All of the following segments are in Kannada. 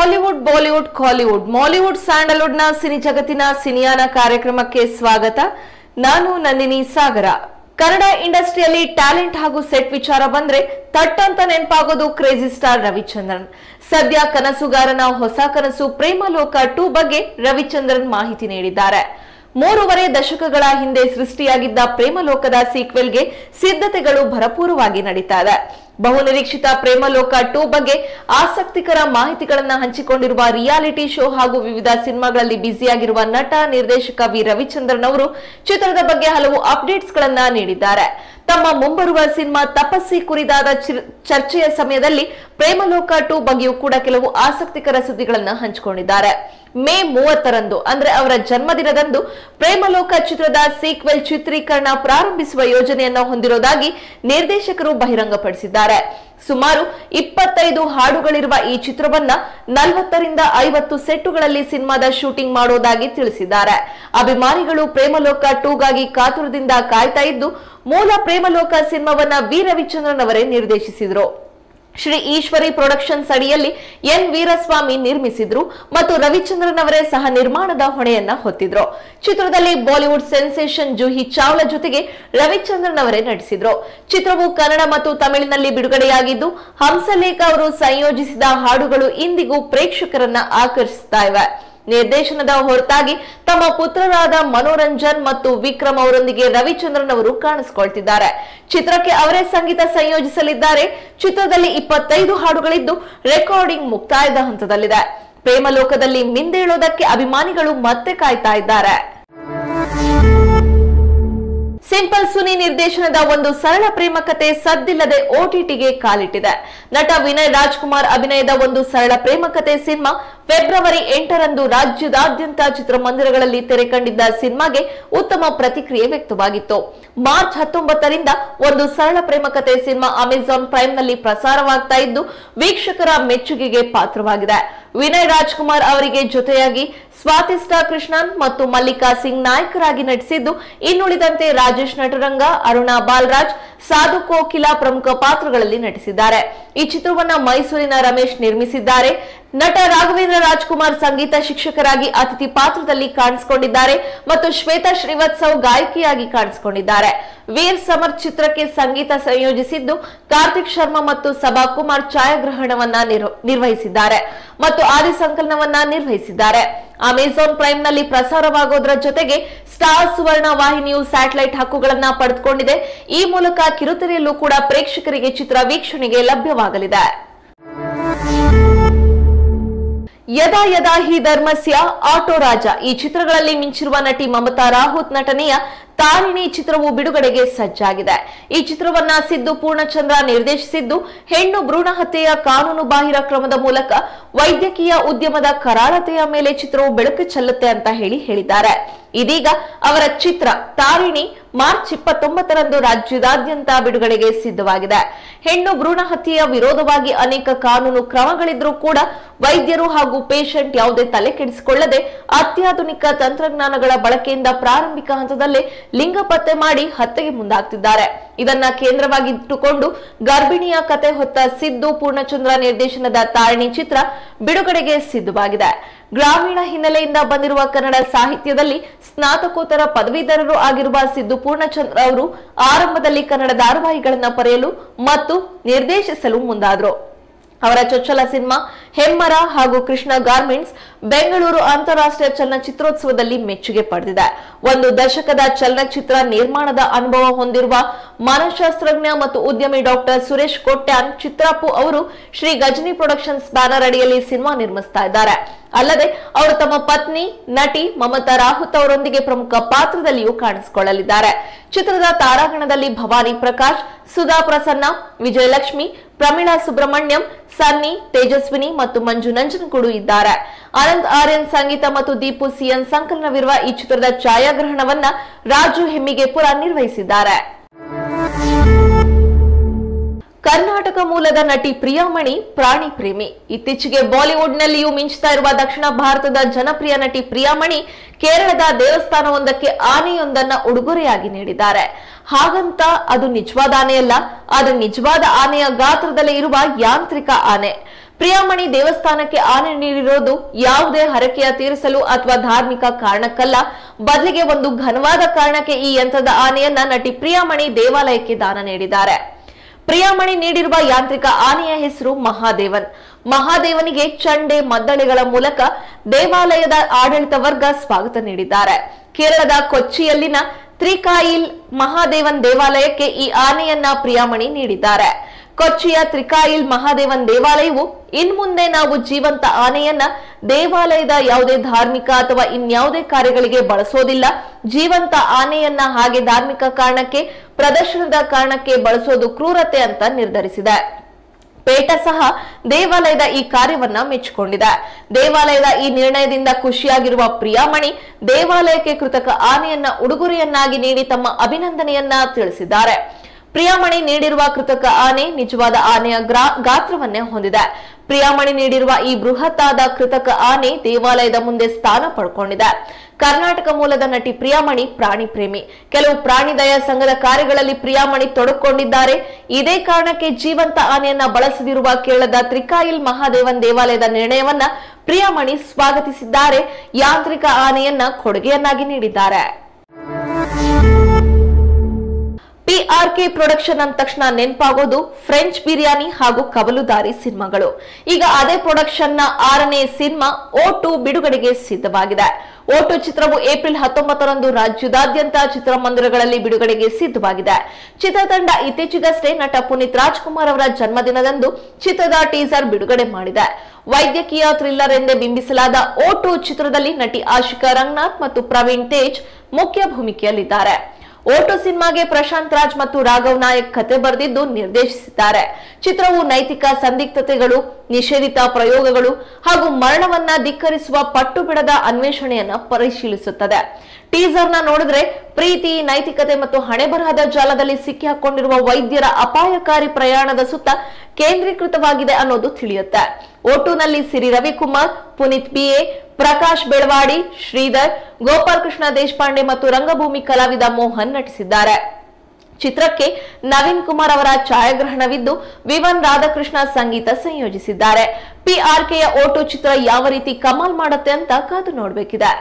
ಹಾಲಿವುಡ್ ಬಾಲಿವುಡ್ ಕಾಲಿವುಡ್ ಮಾಲಿವುಡ್ ಸ್ಯಾಂಡಲ್ವುಡ್ ನ ಸಿನಿ ಜಗತ್ತಿನ ಸಿನಿಯಾನ ಕಾರ್ಯಕ್ರಮಕ್ಕೆ ಸ್ವಾಗತ ನಾನು ನಂದಿನಿ ಸಾಗರ ಕನ್ನಡ ಇಂಡಸ್ಟ್ರಿಯಲ್ಲಿ ಟ್ಯಾಲೆಂಟ್ ಹಾಗೂ ಸೆಟ್ ವಿಚಾರ ಬಂದ್ರೆ ತಟ್ಟಂತ ನೆನಪಾಗೋದು ಕ್ರೇಜಿ ಸ್ಟಾರ್ ರವಿಚಂದ್ರನ್ ಸದ್ಯ ಕನಸುಗಾರನ ಹೊಸ ಕನಸು ಪ್ರೇಮಲೋಕ ಟೂ ಬಗ್ಗೆ ರವಿಚಂದ್ರನ್ ಮಾಹಿತಿ ನೀಡಿದ್ದಾರೆ ಮೂರುವರೆ ದಶಕಗಳ ಹಿಂದೆ ಸೃಷ್ಟಿಯಾಗಿದ್ದ ಪ್ರೇಮಲೋಕದ ಸೀಕ್ವೆಲ್ಗೆ ಸಿದ್ಧತೆಗಳು ಭರಪೂರವಾಗಿ ನಡೀತಾ ಇದೆ ಬಹುನಿರೀಕ್ಷಿತ ಪ್ರೇಮಲೋಕ ಟೂ ಬಗ್ಗೆ ಆಸಕ್ತಿಕರ ಮಾಹಿತಿಗಳನ್ನ ಹಂಚಿಕೊಂಡಿರುವ ರಿಯಾಲಿಟಿ ಶೋ ಹಾಗೂ ವಿವಿಧ ಸಿನಿಮಾಗಳಲ್ಲಿ ಬ್ಯುಸಿಯಾಗಿರುವ ನಟ ನಿರ್ದೇಶಕ ವಿ ರವಿಚಂದ್ರನ್ ಅವರು ಚಿತ್ರದ ಬಗ್ಗೆ ಹಲವು ಅಪ್ಡೇಟ್ಸ್ ಗಳನ್ನ ನೀಡಿದ್ದಾರೆ ತಮ್ಮ ಮುಂಬರುವ ಸಿನಿಮಾ ತಪಸ್ಸಿ ಕುರಿತಾದ ಚಿರ್- ಚರ್ಚೆಯ ಸಮಯದಲ್ಲಿ ಪ್ರೇಮಲೋಕ ಟೂ ಬಗ್ಗೆಯೂ ಕೂಡ ಕೆಲವು ಆಸಕ್ತಿಕರ ಸುದ್ದಿಗಳನ್ನ ಹಂಚಿಕೊಂಡಿದ್ದಾರೆ ಮೇ ಮೂವತ್ತರಂದು ಅಂದ್ರೆ ಅವರ ಜನ್ಮದಿನದಂದು ಪ್ರೇಮಲೋಕ ಚಿತ್ರದ ಸೀಕ್ವೆಲ್ ಚಿತ್ರೀಕರಣ ಪ್ರಾರಂಭಿಸುವ ಯೋಜನೆಯನ್ನ ಹೊಂದಿರೋದಾಗಿ ನಿರ್ದೇಶಕರು ಬಹಿರಂಗಪಡಿಸಿದ್ದಾರೆ ಸುಮಾರು ಇಪ್ಪತ್ತೈದು ಹಾಡುಗಳಿರುವ ಈ ಚಿತ್ರವನ್ನ ನಲವತ್ತರಿಂದ ಐವತ್ತು ಸೆಟ್ಟುಗಳಲ್ಲಿ ಸಿನಿಮಾದ ಶೂಟಿಂಗ್ ಮಾಡೋದಾಗಿ ತಿಳಿಸಿದ್ದಾರೆ ಅಭಿಮಾನಿಗಳು ಪ್ರೇಮಲೋಕ ಟೂಗಾಗಿ ಕಾತುರದಿಂದ ಕಾಯ್ತಾ ಇದ್ದು ಮೂಲ ಪ್ರೇಮಲೋಕ ಸಿನಿಮಾವನ್ನ ವಿ ರವಿಚಂದ್ರನ್ ಅವರೇ ನಿರ್ದೇಶಿಸಿದ್ರು ಶ್ರೀ ಈಶ್ವರಿ ಪ್ರೊಡಕ್ಷನ್ಸ್ ಅಡಿಯಲ್ಲಿ ಎನ್ ವೀರಸ್ವಾಮಿ ನಿರ್ಮಿಸಿದ್ರು ಮತ್ತು ರವಿಚಂದ್ರನ್ ಅವರೇ ಸಹ ನಿರ್ಮಾಣದ ಹೊಣೆಯನ್ನ ಹೊತ್ತಿದ್ರು ಚಿತ್ರದಲ್ಲಿ ಬಾಲಿವುಡ್ ಸೆನ್ಸೇಷನ್ ಜೂಹಿ ಚಾವ್ಲಾ ಜೊತೆಗೆ ರವಿಚಂದ್ರನ್ ಅವರೇ ನಟಿಸಿದ್ರು ಚಿತ್ರವು ಕನ್ನಡ ಮತ್ತು ತಮಿಳಿನಲ್ಲಿ ಬಿಡುಗಡೆಯಾಗಿದ್ದು ಹಂಸಲೇಖ ಅವರು ಸಂಯೋಜಿಸಿದ ಹಾಡುಗಳು ಇಂದಿಗೂ ಪ್ರೇಕ್ಷಕರನ್ನ ಆಕರ್ಷಿಸ್ತಾ ಇವೆ ನಿರ್ದೇಶನದ ಹೊರತಾಗಿ ತಮ್ಮ ಪುತ್ರರಾದ ಮನೋರಂಜನ್ ಮತ್ತು ವಿಕ್ರಮ್ ಅವರೊಂದಿಗೆ ರವಿಚಂದ್ರನ್ ಅವರು ಕಾಣಿಸಿಕೊಳ್ತಿದ್ದಾರೆ ಚಿತ್ರಕ್ಕೆ ಅವರೇ ಸಂಗೀತ ಸಂಯೋಜಿಸಲಿದ್ದಾರೆ ಚಿತ್ರದಲ್ಲಿ ಇಪ್ಪತ್ತೈದು ಹಾಡುಗಳಿದ್ದು ರೆಕಾರ್ಡಿಂಗ್ ಮುಕ್ತಾಯದ ಹಂತದಲ್ಲಿದೆ ಪ್ರೇಮಲೋಕದಲ್ಲಿ ಮಿಂದೇಳೋದಕ್ಕೆ ಅಭಿಮಾನಿಗಳು ಮತ್ತೆ ಕಾಯ್ತಾ ಇದ್ದಾರೆ ಸಿಂಪಲ್ ಸುನಿ ನಿರ್ದೇಶನದ ಒಂದು ಸರಳ ಪ್ರೇಮ ಕತೆ ಸದ್ದಿಲ್ಲದೆ ಓಟಿಟಿಗೆ ಕಾಲಿಟ್ಟಿದೆ ನಟ ವಿನಯ್ ರಾಜ್ಕುಮಾರ್ ಅಭಿನಯದ ಒಂದು ಸರಳ ಪ್ರೇಮ ಕತೆ ಸಿನಿಮಾ ಫೆಬ್ರವರಿ ಎಂಟರಂದು ರಾಜ್ಯದಾದ್ಯಂತ ಚಿತ್ರಮಂದಿರಗಳಲ್ಲಿ ತೆರೆ ಕಂಡಿದ್ದ ಸಿನಿಮಾಗೆ ಉತ್ತಮ ಪ್ರತಿಕ್ರಿಯೆ ವ್ಯಕ್ತವಾಗಿತ್ತು ಮಾರ್ಚ್ ಹತ್ತೊಂಬತ್ತರಿಂದ ಒಂದು ಸರಳ ಪ್ರೇಮ ಕತೆ ಸಿನಿಮಾ ಅಮೆಜಾನ್ ಪ್ರೈಮ್ ನಲ್ಲಿ ಪ್ರಸಾರವಾಗ್ತಾ ಇದ್ದು ವೀಕ್ಷಕರ ಮೆಚ್ಚುಗೆಗೆ ಪಾತ್ರವಾಗಿದೆ ವಿನಯ್ ರಾಜ್ಕುಮಾರ್ ಅವರಿಗೆ ಜೊತೆಯಾಗಿ ಸ್ವಾತಿಸ್ಟಾ ಕೃಷ್ಣನ್ ಮತ್ತು ಮಲ್ಲಿಕಾ ಸಿಂಗ್ ನಾಯಕರಾಗಿ ನಟಿಸಿದ್ದು ಇನ್ನುಳಿದಂತೆ ರಾಜೇಶ್ ನಟರಂಗ ಅರುಣಾ ಬಾಲರಾಜ್ ಸಾಧು ಕೋಕಿಲ ಪ್ರಮುಖ ಪಾತ್ರಗಳಲ್ಲಿ ನಟಿಸಿದ್ದಾರೆ ಈ ಚಿತ್ರವನ್ನ ಮೈಸೂರಿನ ರಮೇಶ್ ನಿರ್ಮಿಸಿದ್ದಾರೆ ನಟ ರಾಘವೇಂದ್ರ ರಾಜ್ಕುಮಾರ್ ಸಂಗೀತ ಶಿಕ್ಷಕರಾಗಿ ಅತಿಥಿ ಪಾತ್ರದಲ್ಲಿ ಕಾಣಿಸಿಕೊಂಡಿದ್ದಾರೆ ಮತ್ತು ಶ್ವೇತಾ ಶ್ರೀವತ್ಸವ್ ಗಾಯಕಿಯಾಗಿ ಕಾಣಿಸಿಕೊಂಡಿದ್ದಾರೆ ವೀರ್ ಸಮರ್ ಚಿತ್ರಕ್ಕೆ ಸಂಗೀತ ಸಂಯೋಜಿಸಿದ್ದು ಕಾರ್ತಿಕ್ ಶರ್ಮಾ ಮತ್ತು ಸಭಾ ಕುಮಾರ್ ಛಾಯಾಗ್ರಹಣವನ್ನ ನಿರ್ವ- ನಿರ್ವಹಿಸಿದ್ದಾರೆ ಮತ್ತು ಆದಿ ಸಂಕಲನವನ್ನ ನಿರ್ವಹಿಸಿದ್ದಾರೆ ಅಮೆಜಾನ್ ಪ್ರೈಮ್ ನಲ್ಲಿ ಪ್ರಸಾರವಾಗೋದ್ರ ಜೊತೆಗೆ ಸ್ಟಾರ್ ಸುವರ್ಣ ವಾಹಿನಿಯು ಸ್ಯಾಟಲೈಟ್ ಹಕ್ಕುಗಳನ್ನ ಪಡೆದುಕೊಂಡಿದೆ ಈ ಮೂಲಕ ಕಿರುತೆರೆಯಲ್ಲೂ ಕೂಡ ಪ್ರೇಕ್ಷಕರಿಗೆ ಚಿತ್ರ ವೀಕ್ಷಣೆಗೆ ಲಭ್ಯವಾಗಲಿದೆ ಯದಾ ಯದಾ ಹಿ ಧರ್ಮಸ್ಯ ಆಟೋ ರಾಜ ಈ ಚಿತ್ರಗಳಲ್ಲಿ ಮಿಂಚಿರುವ ನಟಿ ಮಮತಾ ರಾಹುತ್ ನಟನೆಯ ತಾರಿಣಿ ಚಿತ್ರವು ಬಿಡುಗಡೆಗೆ ಸಜ್ಜಾಗಿದೆ ಈ ಚಿತ್ರವನ್ನ ಸಿದ್ದು ಪೂರ್ಣಚಂದ್ರ ನಿರ್ದೇಶಿಸಿದ್ದು ಹೆಣ್ಣು ಭ್ರೂಣ ಹತ್ಯೆಯ ಕಾನೂನು ಬಾಹಿರ ಕ್ರಮದ ಮೂಲಕ ವೈದ್ಯಕೀಯ ಉದ್ಯಮದ ಕರಾಳತೆಯ ಮೇಲೆ ಚಿತ್ರವು ಬೆಳಕು ಚೆಲ್ಲುತ್ತೆ ಅಂತ ಹೇಳಿ ಹೇಳಿದ್ದಾರೆ ಇದೀಗ ಅವರ ಚಿತ್ರ ತಾರಿಣಿ ಮಾರ್ಚ್ ಇಪ್ಪತ್ತೊಂಬತ್ತರಂದು ರಾಜ್ಯದಾದ್ಯಂತ ಬಿಡುಗಡೆಗೆ ಸಿದ್ಧವಾಗಿದೆ ಹೆಣ್ಣು ಭ್ರೂಣ ಹತ್ಯೆಯ ವಿರೋಧವಾಗಿ ಅನೇಕ ಕಾನೂನು ಕ್ರಮಗಳಿದ್ರೂ ಕೂಡ ವೈದ್ಯರು ಹಾಗೂ ಪೇಷಂಟ್ ಯಾವುದೇ ತಲೆ ಕೆಡಿಸಿಕೊಳ್ಳದೆ ಅತ್ಯಾಧುನಿಕ ತಂತ್ರಜ್ಞಾನಗಳ ಬಳಕೆಯಿಂದ ಪ್ರಾರಂಭಿಕ ಹಂತದಲ್ಲೇ ಲಿಂಗ ಪತ್ತೆ ಮಾಡಿ ಹತ್ಯೆಗೆ ಮುಂದಾಗ್ತಿದ್ದಾರೆ ಇದನ್ನ ಕೇಂದ್ರವಾಗಿಟ್ಟುಕೊಂಡು ಗರ್ಭಿಣಿಯ ಕತೆ ಹೊತ್ತ ಸಿದ್ದು ಪೂರ್ಣಚಂದ್ರ ನಿರ್ದೇಶನದ ತಾರಿಣಿ ಚಿತ್ರ ಬಿಡುಗಡೆಗೆ ಸಿದ್ಧವಾಗಿದೆ ಗ್ರಾಮೀಣ ಹಿನ್ನೆಲೆಯಿಂದ ಬಂದಿರುವ ಕನ್ನಡ ಸಾಹಿತ್ಯದಲ್ಲಿ ಸ್ನಾತಕೋತ್ತರ ಪದವೀಧರರು ಆಗಿರುವ ಸಿದ್ದು ಪೂರ್ಣಚಂದ್ರ ಅವರು ಆರಂಭದಲ್ಲಿ ಕನ್ನಡ ಧಾರಾವಾಹಿಗಳನ್ನ ಬರೆಯಲು ಮತ್ತು ನಿರ್ದೇಶಿಸಲು ಮುಂದಾದ್ರು ಅವರ ಚೊಚ್ಚಲ ಸಿನಿಮಾ ಹೆಮ್ಮರ ಹಾಗೂ ಕೃಷ್ಣ ಗಾರ್ಮೆಂಟ್ಸ್ ಬೆಂಗಳೂರು ಅಂತಾರಾಷ್ಟ್ರೀಯ ಚಲನಚಿತ್ರೋತ್ಸವದಲ್ಲಿ ಮೆಚ್ಚುಗೆ ಪಡೆದಿದೆ ಒಂದು ದಶಕದ ಚಲನಚಿತ್ರ ನಿರ್ಮಾಣದ ಅನುಭವ ಹೊಂದಿರುವ ಮನಃಶಾಸ್ತ್ರಜ್ಞ ಮತ್ತು ಉದ್ಯಮಿ ಡಾಕ್ಟರ್ ಸುರೇಶ್ ಕೊಟ್ಯಾನ್ ಚಿತ್ರಾಪು ಅವರು ಶ್ರೀ ಗಜನಿ ಪ್ರೊಡಕ್ಷನ್ಸ್ ಬ್ಯಾನರ್ ಅಡಿಯಲ್ಲಿ ಸಿನಿಮಾ ನಿರ್ಮಿಸ್ತಾ ಇದ್ದಾರೆ ಅಲ್ಲದೆ ಅವರು ತಮ್ಮ ಪತ್ನಿ ನಟಿ ಮಮತಾ ರಾಹುತ್ ಅವರೊಂದಿಗೆ ಪ್ರಮುಖ ಪಾತ್ರದಲ್ಲಿಯೂ ಕಾಣಿಸಿಕೊಳ್ಳಲಿದ್ದಾರೆ ಚಿತ್ರದ ತಾರಾಗಣದಲ್ಲಿ ಭವಾನಿ ಪ್ರಕಾಶ್ ಸುಧಾ ಪ್ರಸನ್ನ ವಿಜಯಲಕ್ಷ್ಮಿ ಪ್ರಮೀಳಾ ಸುಬ್ರಹ್ಮಣ್ಯಂ ಸನ್ನಿ ತೇಜಸ್ವಿನಿ ಮತ್ತು ಮಂಜು ನಂಜನಗೂಡು ಇದ್ದಾರೆ ಆನಂದ್ ಆರ್ಯನ್ ಸಂಗೀತ ಮತ್ತು ದೀಪು ಸಿಎನ್ ಸಂಕಲನವಿರುವ ಈ ಚಿತ್ರದ ಛಾಯಾಗ್ರಹಣವನ್ನ ರಾಜು ಹೆಮ್ಮಿಗೆಪುರ ನಿರ್ವಹಿಸಿದ್ದಾರೆ ಕರ್ನಾಟಕ ಮೂಲದ ನಟಿ ಪ್ರಿಯಾಮಣಿ ಪ್ರಾಣಿ ಪ್ರೇಮಿ ಇತ್ತೀಚೆಗೆ ಬಾಲಿವುಡ್ನಲ್ಲಿಯೂ ಮಿಂಚ್ತಾ ಇರುವ ದಕ್ಷಿಣ ಭಾರತದ ಜನಪ್ರಿಯ ನಟಿ ಪ್ರಿಯಾಮಣಿ ಕೇರಳದ ದೇವಸ್ಥಾನವೊಂದಕ್ಕೆ ಆನೆಯೊಂದನ್ನ ಉಡುಗೊರೆಯಾಗಿ ನೀಡಿದ್ದಾರೆ ಹಾಗಂತ ಅದು ನಿಜವಾದ ಆನೆಯಲ್ಲ ಅದು ನಿಜವಾದ ಆನೆಯ ಗಾತ್ರದಲ್ಲೇ ಇರುವ ಯಾಂತ್ರಿಕ ಆನೆ ಪ್ರಿಯಾಮಣಿ ದೇವಸ್ಥಾನಕ್ಕೆ ಆನೆ ನೀಡಿರೋದು ಯಾವುದೇ ಹರಕೆಯ ತೀರಿಸಲು ಅಥವಾ ಧಾರ್ಮಿಕ ಕಾರಣಕ್ಕಲ್ಲ ಬದಲಿಗೆ ಒಂದು ಘನವಾದ ಕಾರಣಕ್ಕೆ ಈ ಯಂತ್ರದ ಆನೆಯನ್ನ ನಟಿ ಪ್ರಿಯಾಮಣಿ ದೇವಾಲಯಕ್ಕೆ ದಾನ ನೀಡಿದ್ದಾರೆ ಪ್ರಿಯಾಮಣಿ ನೀಡಿರುವ ಯಾಂತ್ರಿಕ ಆನೆಯ ಹೆಸರು ಮಹಾದೇವನ್ ಮಹಾದೇವನಿಗೆ ಚಂಡೆ ಮದ್ದಳೆಗಳ ಮೂಲಕ ದೇವಾಲಯದ ಆಡಳಿತ ವರ್ಗ ಸ್ವಾಗತ ನೀಡಿದ್ದಾರೆ ಕೇರಳದ ಕೊಚ್ಚಿಯಲ್ಲಿನ ತ್ರಿಕಾಯಿಲ್ ಮಹಾದೇವನ್ ದೇವಾಲಯಕ್ಕೆ ಈ ಆನೆಯನ್ನ ಪ್ರಿಯಾಮಣಿ ನೀಡಿದ್ದಾರೆ ಕೊಚ್ಚಿಯ ತ್ರಿಕಾಯಿಲ್ ಮಹಾದೇವನ್ ದೇವಾಲಯವು ಇನ್ಮುಂದೆ ನಾವು ಜೀವಂತ ಆನೆಯನ್ನ ದೇವಾಲಯದ ಯಾವುದೇ ಧಾರ್ಮಿಕ ಅಥವಾ ಇನ್ಯಾವುದೇ ಕಾರ್ಯಗಳಿಗೆ ಬಳಸೋದಿಲ್ಲ ಜೀವಂತ ಆನೆಯನ್ನ ಹಾಗೆ ಧಾರ್ಮಿಕ ಕಾರಣಕ್ಕೆ ಪ್ರದರ್ಶನದ ಕಾರಣಕ್ಕೆ ಬಳಸೋದು ಕ್ರೂರತೆ ಅಂತ ನಿರ್ಧರಿಸಿದೆ ಪೇಟ ಸಹ ದೇವಾಲಯದ ಈ ಕಾರ್ಯವನ್ನ ಮೆಚ್ಚಿಕೊಂಡಿದೆ ದೇವಾಲಯದ ಈ ನಿರ್ಣಯದಿಂದ ಖುಷಿಯಾಗಿರುವ ಪ್ರಿಯಾಮಣಿ ದೇವಾಲಯಕ್ಕೆ ಕೃತಕ ಆನೆಯನ್ನ ಉಡುಗೊರೆಯನ್ನಾಗಿ ನೀಡಿ ತಮ್ಮ ಅಭಿನಂದನೆಯನ್ನ ತಿಳಿಸಿದ್ದಾರೆ ಪ್ರಿಯಾಮಣಿ ನೀಡಿರುವ ಕೃತಕ ಆನೆ ನಿಜವಾದ ಆನೆಯ ಗ್ರಾ- ಗಾತ್ರವನ್ನೇ ಹೊಂದಿದೆ ಪ್ರಿಯಾಮಣಿ ನೀಡಿರುವ ಈ ಬೃಹತ್ತಾದ ಕೃತಕ ಆನೆ ದೇವಾಲಯದ ಮುಂದೆ ಸ್ಥಾನ ಪಡ್ಕೊಂಡಿದೆ ಕರ್ನಾಟಕ ಮೂಲದ ನಟಿ ಪ್ರಿಯಾಮಣಿ ಪ್ರಾಣಿ ಪ್ರೇಮಿ ಕೆಲವು ಪ್ರಾಣಿ ದಯಾ ಸಂಘದ ಕಾರ್ಯಗಳಲ್ಲಿ ಪ್ರಿಯಾಮಣಿ ತೊಡಕೊಂಡಿದ್ದಾರೆ ಇದೇ ಕಾರಣಕ್ಕೆ ಜೀವಂತ ಆನೆಯನ್ನ ಬಳಸದಿರುವ ಕೇರಳದ ತ್ರಿಕಾಯಿಲ್ ಮಹಾದೇವನ್ ದೇವಾಲಯದ ನಿರ್ಣಯವನ್ನ ಪ್ರಿಯಾಮಣಿ ಸ್ವಾಗತಿಸಿದ್ದಾರೆ ಯಾಂತ್ರಿಕ ಆನೆಯನ್ನ ಕೊಡುಗೆಯನ್ನಾಗಿ ನೀಡಿದ್ದಾರೆ ಪಿಆರ್ಕೆ ಪ್ರೊಡಕ್ಷನ್ ಅಂದ ತಕ್ಷಣ ನೆನಪಾಗೋದು ಫ್ರೆಂಚ್ ಬಿರಿಯಾನಿ ಹಾಗೂ ಕವಲುದಾರಿ ಸಿನಿಮಾಗಳು ಈಗ ಅದೇ ಪ್ರೊಡಕ್ಷನ್ ನ ಆರನೇ ಸಿನಿಮಾ ಓ ಟು ಬಿಡುಗಡೆಗೆ ಸಿದ್ಧವಾಗಿದೆ ಓ ಟು ಚಿತ್ರವು ಏಪ್ರಿಲ್ ಹತ್ತೊಂಬತ್ತರಂದು ರಾಜ್ಯದಾದ್ಯಂತ ಚಿತ್ರಮಂದಿರಗಳಲ್ಲಿ ಬಿಡುಗಡೆಗೆ ಸಿದ್ಧವಾಗಿದೆ ಚಿತ್ರತಂಡ ಇತ್ತೀಚೆಗಷ್ಟೇ ನಟ ಪುನೀತ್ ರಾಜ್ಕುಮಾರ್ ಅವರ ಜನ್ಮದಿನದಂದು ಚಿತ್ರದ ಟೀಸರ್ ಬಿಡುಗಡೆ ಮಾಡಿದೆ ವೈದ್ಯಕೀಯ ಥ್ರಿಲ್ಲರ್ ಎಂದೇ ಬಿಂಬಿಸಲಾದ ಓ ಟು ಚಿತ್ರದಲ್ಲಿ ನಟಿ ಆಶಿಕಾ ರಂಗನಾಥ್ ಮತ್ತು ಪ್ರವೀಣ್ ತೇಜ್ ಮುಖ್ಯ ಭೂಮಿಕೆಯಲ್ಲಿದ್ದಾರೆ ಓಟೋ ಸಿನಿಮಾಗೆ ಪ್ರಶಾಂತ್ ರಾಜ್ ಮತ್ತು ರಾಘವ್ ನಾಯಕ್ ಕತೆ ಬರೆದಿದ್ದು ನಿರ್ದೇಶಿಸಿದ್ದಾರೆ ಚಿತ್ರವು ನೈತಿಕ ಸಂದಿಗ್ಧತೆಗಳು ನಿಷೇಧಿತ ಪ್ರಯೋಗಗಳು ಹಾಗೂ ಮರಣವನ್ನ ಧಿಕ್ಕರಿಸುವ ಪಟ್ಟು ಬಿಡದ ಅನ್ವೇಷಣೆಯನ್ನ ಪರಿಶೀಲಿಸುತ್ತದೆ ಟೀಸರ್ನ ನೋಡಿದ್ರೆ ಪ್ರೀತಿ ನೈತಿಕತೆ ಮತ್ತು ಹಣೆಬರಹದ ಜಾಲದಲ್ಲಿ ಸಿಕ್ಕಿ ಹಾಕೊಂಡಿರುವ ವೈದ್ಯರ ಅಪಾಯಕಾರಿ ಪ್ರಯಾಣದ ಸುತ್ತ ಕೇಂದ್ರೀಕೃತವಾಗಿದೆ ಅನ್ನೋದು ತಿಳಿಯುತ್ತೆ ಓಟುನಲ್ಲಿ ಸಿರಿ ರವಿಕುಮಾರ್ ಪುನೀತ್ ಬಿಎ ಪ್ರಕಾಶ್ ಬೆಳವಾಡಿ ಶ್ರೀಧರ್ ಗೋಪಾಲ್ ಕೃಷ್ಣ ದೇಶಪಾಂಡೆ ಮತ್ತು ರಂಗಭೂಮಿ ಕಲಾವಿದ ಮೋಹನ್ ನಟಿಸಿದ್ದಾರೆ ಚಿತ್ರಕ್ಕೆ ನವೀನ್ ಕುಮಾರ್ ಅವರ ಛಾಯಾಗ್ರಹಣವಿದ್ದು ವಿವನ್ ರಾಧಾಕೃಷ್ಣ ಸಂಗೀತ ಸಂಯೋಜಿಸಿದ್ದಾರೆ ಪಿಆರ್ಕೆಯ ಓಟೋ ಚಿತ್ರ ಯಾವ ರೀತಿ ಕಮಾಲ್ ಮಾಡುತ್ತೆ ಅಂತ ಕಾದು ನೋಡ್ಬೇಕಿದೆ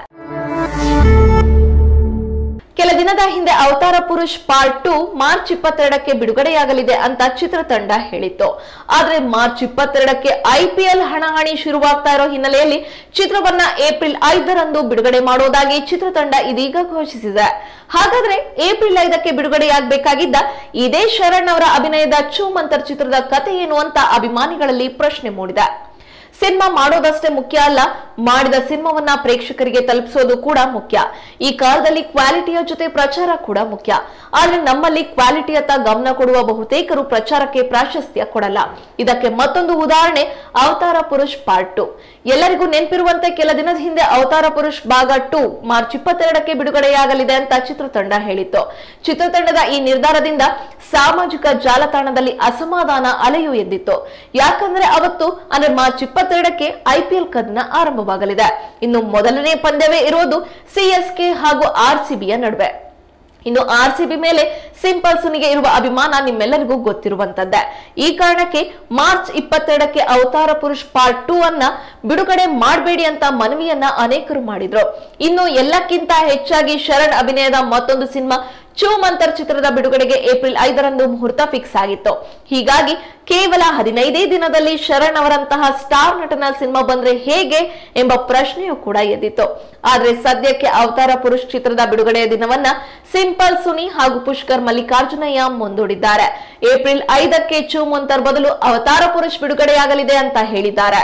ಕೆಲ ದಿನದ ಹಿಂದೆ Avatara Purush part two March ಇಪ್ಪತ್ತೆರಡಕ್ಕೆ ಬಿಡುಗಡೆಯಾಗಲಿದೆ ಅಂತ ಚಿತ್ರತಂಡ ಹೇಳಿತ್ತು ಆದ್ರೆ ಮಾರ್ಚ್ ಇಪ್ಪತ್ತೆರಡಕ್ಕೆ ಐಪಿಎಲ್ ಹಣಾಹಣಿ ಶುರುವಾಗ್ತಾ ಇರೋ ಹಿನ್ನೆಲೆಯಲ್ಲಿ ಚಿತ್ರವನ್ನ ಏಪ್ರಿಲ್ ಐದರಂದು ಬಿಡುಗಡೆ ಮಾಡೋದಾಗಿ ಚಿತ್ರತಂಡ ಇದೀಗ ಘೋಷಿಸಿದೆ ಹಾಗಾದ್ರೆ ಏಪ್ರಿಲ್ ಐದಕ್ಕೆ ಬಿಡುಗಡೆಯಾಗಬೇಕಾಗಿದ್ದ ಇದೇ ಶರಣ್ ಅವರ ಅಭಿನಯದ ಚೂಮಂತರ್ ಚಿತ್ರದ ಕಥೆ ಏನು ಅಂತ ಅಭಿಮಾನಿಗಳಲ್ಲಿ ಪ್ರಶ್ನೆ ಮೂಡಿದೆ ಸಿನಿಮಾ ಮಾಡೋದಷ್ಟೇ ಮುಖ್ಯ ಅಲ್ಲ ಮಾಡಿದ ಸಿನಿಮಾವನ್ನ ಪ್ರೇಕ್ಷಕರಿಗೆ ತಲುಪಿಸೋದು ಕೂಡ ಮುಖ್ಯ ಈ ಕಾಲದಲ್ಲಿ ಕ್ವಾಲಿಟಿಯ ಜೊತೆ ಪ್ರಚಾರ ಕೂಡ ಮುಖ್ಯ ಆದ್ರೆ ನಮ್ಮಲ್ಲಿ ಕ್ವಾಲಿಟಿಯತ್ತ ಗಮನ ಕೊಡುವ ಬಹುತೇಕರು ಪ್ರಚಾರಕ್ಕೆ ಪ್ರಾಶಸ್ತ್ಯ ಕೊಡಲ್ಲ ಇದಕ್ಕೆ ಮತ್ತೊಂದು ಉದಾಹರಣೆ ಅವತಾರ ಪುರುಷ್ ಪಾರ್ಟ್ ಟು ಎಲ್ಲರಿಗೂ ನೆನಪಿರುವಂತೆ ಕೆಲ ದಿನದ ಹಿಂದೆ ಅವತಾರ ಪುರುಷ್ ಭಾಗ ಟು ಮಾರ್ಚ್ ಇಪ್ಪತ್ತೆರಡಕ್ಕೆ ಬಿಡುಗಡೆಯಾಗಲಿದೆ ಅಂತ ಚಿತ್ರತಂಡ ಹೇಳಿತ್ತು ಚಿತ್ರತಂಡದ ಈ ನಿರ್ಧಾರದಿಂದ ಸಾಮಾಜಿಕ ಜಾಲತಾಣದಲ್ಲಿ ಅಸಮಾಧಾನ ಅಲೆಯು ಎದ್ದಿತ್ತು ಯಾಕಂದ್ರೆ ಅವತ್ತು ಅಂದ್ರೆ ಮಾರ್ಚ್ ಇಪ್ಪತ್ತೆರಡಕ್ಕೆ ಐಪಿಎಲ್ ಕದನ ಆರಂಭವಾಗಲಿದೆ ಇನ್ನು ಮೊದಲನೇ ಪಂದ್ಯವೇ ಇರೋದು ಸಿಎಸ್ಕೆ ಹಾಗೂ ಆರ್ಸಿಬಿಯ ನಡುವೆ ಇನ್ನು ಆರ್ ಸಿ ಬಿ ಮೇಲೆ ಸಿಂಪಲ್ ಸುನಿಗೆ ಇರುವ ಅಭಿಮಾನ ನಿಮ್ಮೆಲ್ಲರಿಗೂ ಗೊತ್ತಿರುವಂತದ್ದೇ ಈ ಕಾರಣಕ್ಕೆ ಮಾರ್ಚ್ ಇಪ್ಪತ್ತೆರಡಕ್ಕೆ ಅವತಾರ ಪುರುಷ್ ಪಾರ್ಟ್ ಟೂ ಅನ್ನ ಬಿಡುಗಡೆ ಮಾಡಬೇಡಿ ಅಂತ ಮನವಿಯನ್ನ ಅನೇಕರು ಮಾಡಿದ್ರು ಇನ್ನು ಎಲ್ಲಕ್ಕಿಂತ ಹೆಚ್ಚಾಗಿ ಶರಣ್ ಅಭಿನಯದ ಮತ್ತೊಂದು ಸಿನಿಮಾ ಚೂಮಂತರ್ ಚಿತ್ರದ ಬಿಡುಗಡೆಗೆ ಏಪ್ರಿಲ್ ಐದರಂದು ಮುಹೂರ್ತ ಫಿಕ್ಸ್ ಆಗಿತ್ತು ಹೀಗಾಗಿ ಕೇವಲ ಹದಿನೈದೇ ದಿನದಲ್ಲಿ ಶರಣ್ ಅವರಂತಹ ಸ್ಟಾರ್ ನಟನ ಸಿನಿಮಾ ಬಂದ್ರೆ ಹೇಗೆ ಎಂಬ ಪ್ರಶ್ನೆಯೂ ಕೂಡ ಎದ್ದಿತ್ತು ಆದ್ರೆ ಸದ್ಯಕ್ಕೆ ಅವತಾರ ಪುರುಷ್ ಚಿತ್ರದ ಬಿಡುಗಡೆಯ ದಿನವನ್ನ ಸಿಂಪಲ್ ಸುನಿ ಹಾಗೂ ಪುಷ್ಕರ್ ಮಲ್ಲಿಕಾರ್ಜುನಯ್ಯ ಮುಂದೂಡಿದ್ದಾರೆ ಏಪ್ರಿಲ್ ಐದಕ್ಕೆ ಚೂಮಂತರ್ ಬದಲು ಅವತಾರ ಪುರುಷ್ ಬಿಡುಗಡೆಯಾಗಲಿದೆ ಅಂತ ಹೇಳಿದ್ದಾರೆ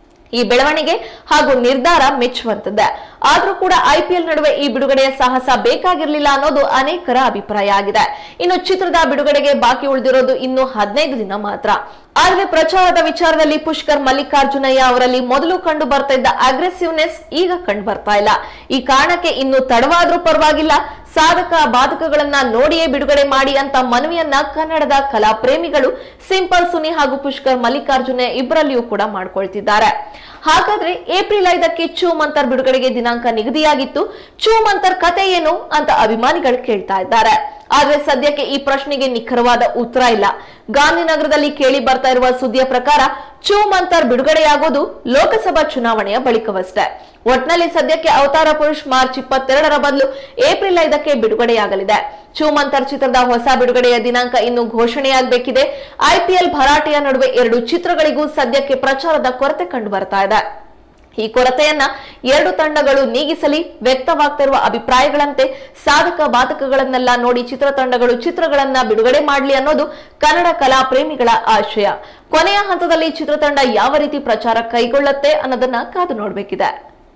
ಈ ಬೆಳವಣಿಗೆ ಹಾಗೂ ನಿರ್ಧಾರ ಮೆಚ್ಚುವಂತದ್ದೇ ಆದ್ರೂ ಕೂಡ ಐಪಿಎಲ್ ನಡುವೆ ಈ ಬಿಡುಗಡೆಯ ಸಾಹಸ ಬೇಕಾಗಿರ್ಲಿಲ್ಲ ಅನ್ನೋದು ಅನೇಕರ ಅಭಿಪ್ರಾಯ ಆಗಿದೆ ಇನ್ನು ಚಿತ್ರದ ಬಿಡುಗಡೆಗೆ ಬಾಕಿ ಉಳಿದಿರೋದು ಇನ್ನು ಹದಿನೈದು ದಿನ ಮಾತ್ರ ಆದ್ರೆ ಪ್ರಚಾರದ ವಿಚಾರದಲ್ಲಿ ಪುಷ್ಕರ್ ಮಲ್ಲಿಕಾರ್ಜುನಯ್ಯ ಅವರಲ್ಲಿ ಮೊದಲು ಕಂಡು ಬರ್ತಾ ಇದ್ದ ಅಗ್ರೆಸಿವ್ನೆಸ್ ಈಗ ಕಂಡು ಬರ್ತಾ ಇಲ್ಲ ಈ ಕಾರಣಕ್ಕೆ ಇನ್ನು ತಡವಾದ್ರೂ ಪರವಾಗಿಲ್ಲ ಸಾಧಕ ಬಾಧಕಗಳನ್ನ ನೋಡಿಯೇ ಬಿಡುಗಡೆ ಮಾಡಿ ಅಂತ ಮನವಿಯನ್ನ ಕನ್ನಡದ ಕಲಾ ಪ್ರೇಮಿಗಳು ಸಿಂಪಲ್ ಸುನಿ ಹಾಗೂ ಪುಷ್ಕರ್ ಮಲ್ಲಿಕಾರ್ಜುನ ಇಬ್ಬರಲ್ಲಿಯೂ ಕೂಡ ಮಾಡ್ಕೊಳ್ತಿದ್ದಾರೆ ಹಾಗಾದ್ರೆ ಏಪ್ರಿಲ್ ಐದಕ್ಕೆ ಚೂ ಮಂತರ್ ಬಿಡುಗಡೆಗೆ ದಿನಾಂಕ ನಿಗದಿಯಾಗಿತ್ತು ಚೂ ಮಂತರ್ ಕತೆ ಏನು ಅಂತ ಅಭಿಮಾನಿಗಳು ಕೇಳ್ತಾ ಇದ್ದಾರೆ ಆದ್ರೆ ಸದ್ಯಕ್ಕೆ ಈ ಪ್ರಶ್ನೆಗೆ ನಿಖರವಾದ ಉತ್ತರ ಇಲ್ಲ ಗಾಂಧಿನಗರದಲ್ಲಿ ಕೇಳಿ ಬರ್ತಾ ಇರುವ ಸುದ್ದಿಯ ಪ್ರಕಾರ ಚೂ ಮಂತರ್ ಬಿಡುಗಡೆಯಾಗೋದು ಲೋಕಸಭಾ ಚುನಾವಣೆಯ ಬಳಿಕವಷ್ಟೇ ಒಟ್ನಲ್ಲಿ ಸದ್ಯಕ್ಕೆ ಅವತಾರ ಪುರುಷ್ ಮಾರ್ಚ್ ಇಪ್ಪತ್ತೆರಡರ ಬದಲು ಏಪ್ರಿಲ್ ಐದಕ್ಕೆ ಬಿಡುಗಡೆಯಾಗಲಿದೆ ಚೂ ಮಂತರ್ ಚಿತ್ರದ ಹೊಸ ಬಿಡುಗಡೆಯ ದಿನಾಂಕ ಇನ್ನು ಘೋಷಣೆಯಾಗಬೇಕಿದೆ ಐಪಿಎಲ್ ಭರಾಟೆಯ ನಡುವೆ ಎರಡು ಚಿತ್ರಗಳಿಗೂ ಸದ್ಯಕ್ಕೆ ಪ್ರಚಾರದ ಕೊರತೆ ಕಂಡು ಬರ್ತಾ ಇದೆ ಈ ಕೊರತೆಯನ್ನ ಎರಡು ತಂಡಗಳು ನೀಗಿಸಲಿ ವ್ಯಕ್ತವಾಗ್ತಿರುವ ಅಭಿಪ್ರಾಯಗಳಂತೆ ಸಾಧಕ ಬಾಧಕಗಳನ್ನೆಲ್ಲ ನೋಡಿ ಚಿತ್ರತಂಡಗಳು ಚಿತ್ರಗಳನ್ನ ಬಿಡುಗಡೆ ಮಾಡಲಿ ಅನ್ನೋದು ಕನ್ನಡ ಕಲಾ ಪ್ರೇಮಿಗಳ ಆಶಯ ಕೊನೆಯ ಹಂತದಲ್ಲಿ ಚಿತ್ರತಂಡ ಯಾವ ರೀತಿ ಪ್ರಚಾರ ಕೈಗೊಳ್ಳುತ್ತೆ ಅನ್ನೋದನ್ನ ಕಾದು ನೋಡಬೇಕಿದೆ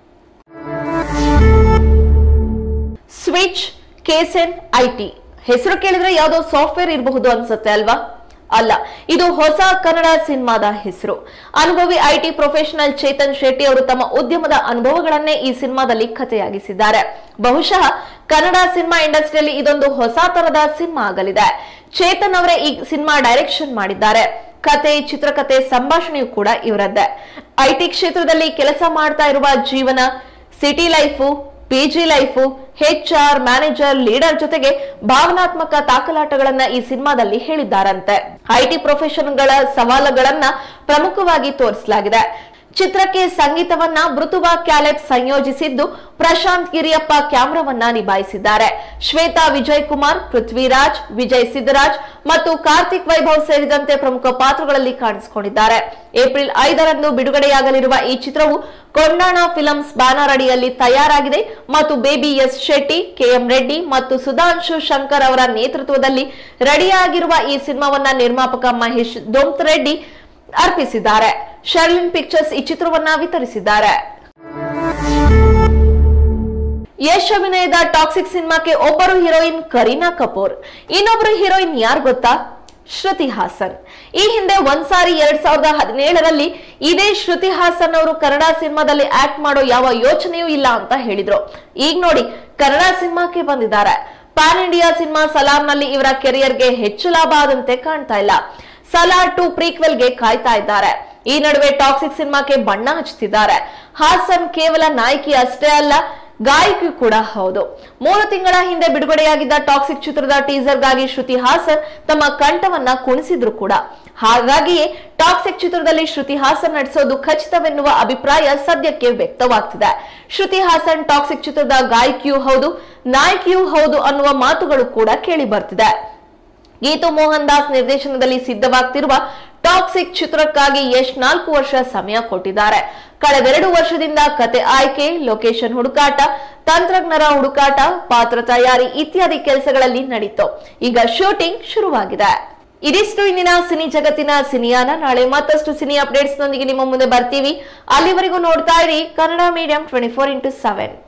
ಸ್ವಿಚ್ ಕೇಸೆನ್ ಐಟಿ ಹೆಸರು ಕೇಳಿದ್ರೆ ಯಾವುದೋ ಸಾಫ್ಟ್ವೇರ್ ಇರಬಹುದು ಅನ್ಸುತ್ತೆ ಅಲ್ವಾ ಅಲ್ಲ ಇದು ಹೊಸ ಕನ್ನಡ ಸಿನಿಮಾದ ಹೆಸರು ಅನುಭವಿ ಐಟಿ ಪ್ರೊಫೆಷನಲ್ ಚೇತನ್ ಶೆಟ್ಟಿ ಅವರು ತಮ್ಮ ಉದ್ಯಮದ ಅನುಭವಗಳನ್ನೇ ಈ ಸಿನಿಮಾದಲ್ಲಿ ಕಥೆಯಾಗಿಸಿದ್ದಾರೆ ಬಹುಶಃ ಕನ್ನಡ ಸಿನಿಮಾ ಇಂಡಸ್ಟ್ರಿಯಲ್ಲಿ ಇದೊಂದು ಹೊಸ ತರದ ಸಿನಿಮಾ ಆಗಲಿದೆ ಚೇತನ್ ಅವರೇ ಈ ಸಿನಿಮಾ ಡೈರೆಕ್ಷನ್ ಮಾಡಿದ್ದಾರೆ ಕತೆ ಚಿತ್ರಕಥೆ ಸಂಭಾಷಣೆಯೂ ಕೂಡ ಇವರದ್ದೇ ಐಟಿ ಕ್ಷೇತ್ರದಲ್ಲಿ ಕೆಲಸ ಮಾಡ್ತಾ ಇರುವ ಜೀವನ city life PG life H R manager leader ಜೊತೆಗೆ ಭಾವನಾತ್ಮಕ ತಾಕಲಾಟಗಳನ್ನ ಈ ಸಿನಿಮಾದಲ್ಲಿ ಹೇಳಿದ್ದಾರಂತೆ ಐಟಿ ಪ್ರೊಫೆಷನ್ಗಳ ಸವಾಲುಗಳನ್ನ ಪ್ರಮುಖವಾಗಿ ತೋರಿಸಲಾಗಿದೆ ಚಿತ್ರಕ್ಕೆ ಸಂಗೀತವನ್ನ ಮೃದುವಾ ಕ್ಯಾಲೆಪ್ ಸಂಯೋಜಿಸಿದ್ದು ಪ್ರಶಾಂತ್ ಗಿರಿಯಪ್ಪ ಕ್ಯಾಮ್ರಾವನ್ನ ನಿಭಾಯಿಸಿದ್ದಾರೆ ಶ್ವೇತಾ ವಿಜಯ್ ಕುಮಾರ್ ಪೃಥ್ವಿರಾಜ್ ವಿಜಯ್ ಸಿದ್ದರಾಜ್ ಮತ್ತು ಕಾರ್ತಿಕ್ ವೈಭವ್ ಸೇರಿದಂತೆ ಪ್ರಮುಖ ಪಾತ್ರಗಳಲ್ಲಿ ಕಾಣಿಸಿಕೊಂಡಿದ್ದಾರೆ ಏಪ್ರಿಲ್ ಐದರಂದು ಬಿಡುಗಡೆಯಾಗಲಿರುವ ಈ ಚಿತ್ರವು ಕೊಂಡಾಣ ಫಿಲಮ್ಸ್ ಬ್ಯಾನರ್ ಅಡಿಯಲ್ಲಿ ತಯಾರಾಗಿದೆ ಮತ್ತು ಬೇಬಿ ಎಸ್ ಶೆಟ್ಟಿ ಕೆಎಂ ರೆಡ್ಡಿ ಮತ್ತು ಸುಧಾಂಶು ಶಂಕರ್ ಅವರ ನೇತೃತ್ವದಲ್ಲಿ ರೆಡಿಯಾಗಿರುವ ಈ ಸಿನಿಮಾವನ್ನ ನಿರ್ಮಾಪಕ ಮಹೇಶ್ ದೊಂತ್ ರೆಡ್ಡಿ ಅರ್ಪಿಸಿದ್ದಾರೆ ಶರ್ಲಿನ್ ಪಿಕ್ಚರ್ಸ್ ಈ ಚಿತ್ರವನ್ನ ವಿತರಿಸಿದ್ದಾರೆ ಯಶ್ ಅಭಿನಯದ ಟಾಕ್ಸಿಕ್ ಸಿನಿಮಾಕ್ಕೆ ಒಬ್ಬರು ಹೀರೋಯಿನ್ ಕರೀನಾ ಕಪೂರ್ ಇನ್ನೊಬ್ರು ಹೀರೋಯಿನ್ ಯಾರು ಗೊತ್ತಾ ಶ್ರುತಿ ಹಾಸನ್ ಈ ಹಿಂದೆ ಒಂದ್ಸಾರಿ ಎರಡ್ ಸಾವಿರದ ಹದಿನೇಳರಲ್ಲಿ ಇದೇ ಶ್ರುತಿ ಹಾಸನ್ ಅವರು ಕನ್ನಡ ಸಿನಿಮಾದಲ್ಲಿ ಆಕ್ಟ್ ಮಾಡೋ ಯಾವ ಯೋಚನೆಯೂ ಇಲ್ಲ ಅಂತ ಹೇಳಿದ್ರು ಈಗ ನೋಡಿ ಕನ್ನಡ ಸಿನಿಮಾಕ್ಕೆ ಬಂದಿದ್ದಾರೆ ಪ್ಯಾನ್ ಇಂಡಿಯಾ ಸಿನಿಮಾ ಸಲಾರ್ನಲ್ಲಿ ಇವರ ಕೆರಿಯರ್ಗೆ ಹೆಚ್ಚು ಲಾಭ ಆದಂತೆ ಕಾಣ್ತಾ ಇಲ್ಲ ಸಲಾರ್ ಟು ಪ್ರೀಕ್ವೆಲ್ಗೆ ಕಾಯ್ತಾ ಇದ್ದಾರೆ ಈ ನಡುವೆ ಟಾಕ್ಸಿಕ್ ಸಿನಿಮಾಕ್ಕೆ ಬಣ್ಣ ಹಚ್ಚುತ್ತಿದ್ದಾರೆ ಹಾಸನ್ ಕೇವಲ ನಾಯಕಿ ಅಷ್ಟೇ ಅಲ್ಲ ಗಾಯಕಿ ಕೂಡ ಹೌದು ಮೂರು ತಿಂಗಳ ಹಿಂದೆ ಬಿಡುಗಡೆಯಾಗಿದ್ದ ಟಾಕ್ಸಿಕ್ ಚಿತ್ರದ ಟೀಸರ್ಗಾಗಿ ಶ್ರುತಿ ಹಾಸನ್ ತಮ್ಮ ಕಂಠವನ್ನ ಕುಣಿಸಿದ್ರು ಕೂಡ ಹಾಗಾಗಿಯೇ ಟಾಕ್ಸಿಕ್ ಚಿತ್ರದಲ್ಲಿ ಶ್ರುತಿ ಹಾಸನ್ ನಟಿಸೋದು ಖಚಿತವೆನ್ನುವ ಅಭಿಪ್ರಾಯ ಸದ್ಯಕ್ಕೆ ವ್ಯಕ್ತವಾಗ್ತಿದೆ ಶ್ರುತಿ ಹಾಸನ್ ಟಾಕ್ಸಿಕ್ ಚಿತ್ರದ ಗಾಯಕಿಯೂ ಹೌದು ನಾಯಕಿಯೂ ಹೌದು ಅನ್ನುವ ಮಾತುಗಳು ಕೂಡ ಕೇಳಿ ಬರ್ತಿದೆ ಗೀತು ಮೋಹನ್ ದಾಸ್ ನಿರ್ದೇಶನದಲ್ಲಿ ಸಿದ್ಧವಾಗ್ತಿರುವ ಟಾಕ್ಸಿಕ್ ಚಿತ್ರಕ್ಕಾಗಿ ಯಶ್ ನಾಲ್ಕು ವರ್ಷ ಸಮಯ ಕೊಟ್ಟಿದ್ದಾರೆ ಕಳೆದೆರಡು ವರ್ಷದಿಂದ ಕತೆ ಆಯ್ಕೆ ಲೊಕೇಶನ್ ಹುಡುಕಾಟ ತಂತ್ರಜ್ಞರ ಹುಡುಕಾಟ ಪಾತ್ರ ತಯಾರಿ ಇತ್ಯಾದಿ ಕೆಲಸಗಳಲ್ಲಿ ನಡೀತು ಈಗ ಶೂಟಿಂಗ್ ಶುರುವಾಗಿದೆ ಇದಿಷ್ಟು ಇಂದಿನ ಸಿನಿ ಜಗತ್ತಿನ ಸಿನಿಯಾನ ನಾಳೆ ಮತ್ತಷ್ಟು ಸಿನಿ ಅಪ್ಡೇಟ್ಸ್ ನೊಂದಿಗೆ ನಿಮ್ಮ ಮುಂದೆ ಬರ್ತೀವಿ ಅಲ್ಲಿವರೆಗೂ ನೋಡ್ತಾ ಇರಿ Kannada medium twenty four into seven